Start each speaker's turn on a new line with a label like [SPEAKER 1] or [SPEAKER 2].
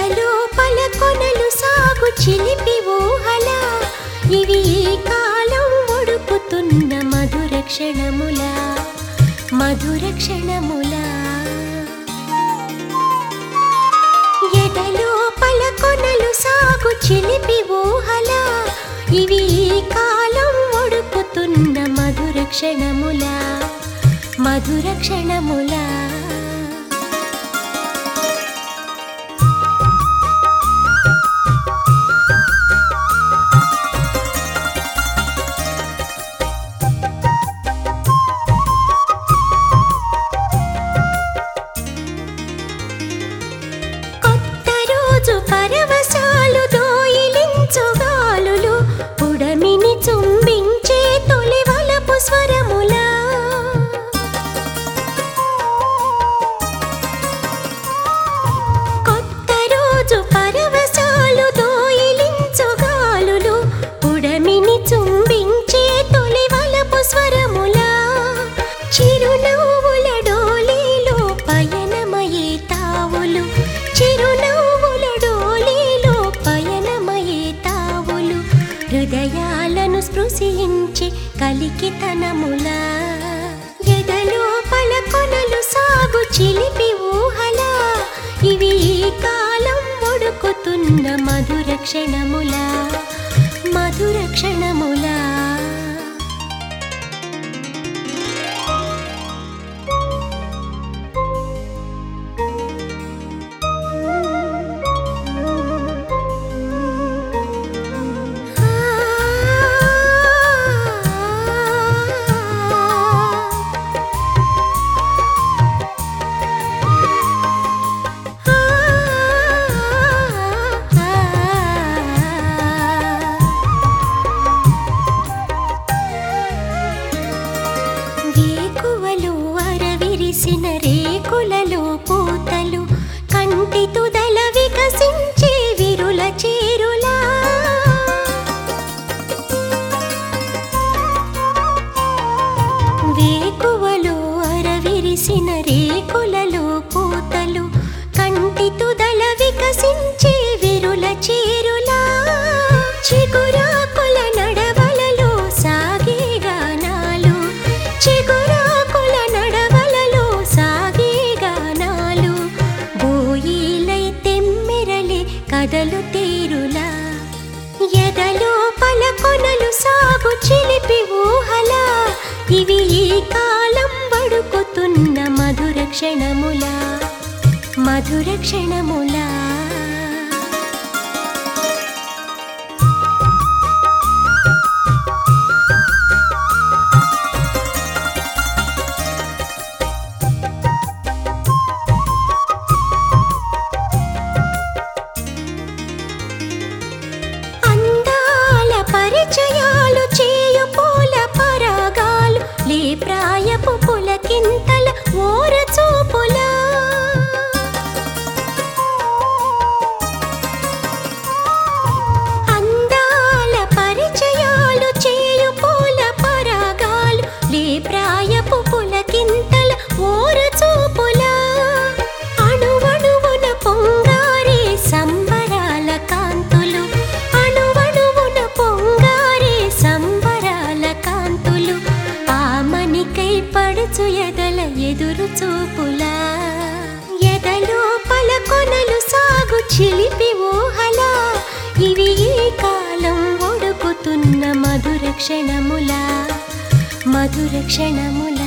[SPEAKER 1] ఎదలో పలకొనలు సాగు చిలిపి ఊహలా ఇవి ఈ కాలం ఒడుకుతున్న మధుర క్షణములా మధుర క్షణములా ఎదలో పలకొనలు సాగు చిలిపి ఊహలా ఇవి ఈ కాలం ఒడుకుతున్న మధుర క్షణములా మధుర క్షణములా కొత్త రోజు పరవశాలు దోయిలించుగాలులు పుడమిని చుంబించే తొలి వలపు స్వరములా కొత్త రోజు పరవశాలు దోయిలించుగాలులు పుడమిని చుంబించే తొలి వలపు స్వరములా చిరునవ్వుల డోలీలో పయనమయే తావులు చిరునవ్వుల డోలీలో పయనమయే తావులు హృదయాలను స్పృశించి కలికితనములా ఎదలో పలకొనలు సాగు చిలిపి ఊహలా ఇవి ఈ కాలం ఒడుకుతున్న మధుర క్షణములా మధుర క్షణములా వేకువలు అరవిరిసిన రేకులలో పూతలు కంటి తుదల వికసించే విరుల చేరులా వేకువలు అరవిరిసిన రేకులలో పూతలు కంటి తుదల వికసించే విరుల చేరులా చిగురాకుల నడవలలో సాగే గానాలు చిగురాకుల నడవలలో సాగే గానాలు బోయిలై తెమ్మెరలే కదలు తీరులా ఎదలో పలకొనలు సాగు చిలిపి ఊహలా ఇవి ఈ కాలం వడుకుతున్న మధుర క్షణములా మధుర క్షణములా అందాల పరిచయాలు చేయు పూల పరాగాలు లే ప్రాయపు పులకింతల ఓర చూపులా అందాల పరిచయాలు చేయు పూల పరాగాలు లే ప్రాయపు పులకింతల ఓర చూపులా అణువణువున పొంగారే సంబరాల కాంతులు అణువణువున పొంగారే సంబరాల కాంతులు ఆమనికై పడుచు ఎదల ఎదురు చూపులా ఎదలో పలకొనలు సాగు చిలిపి ఊహలా ఇవి ఈ కాలం ఒడుకుతున్న మధుర క్షణములా మధుర క్షణములా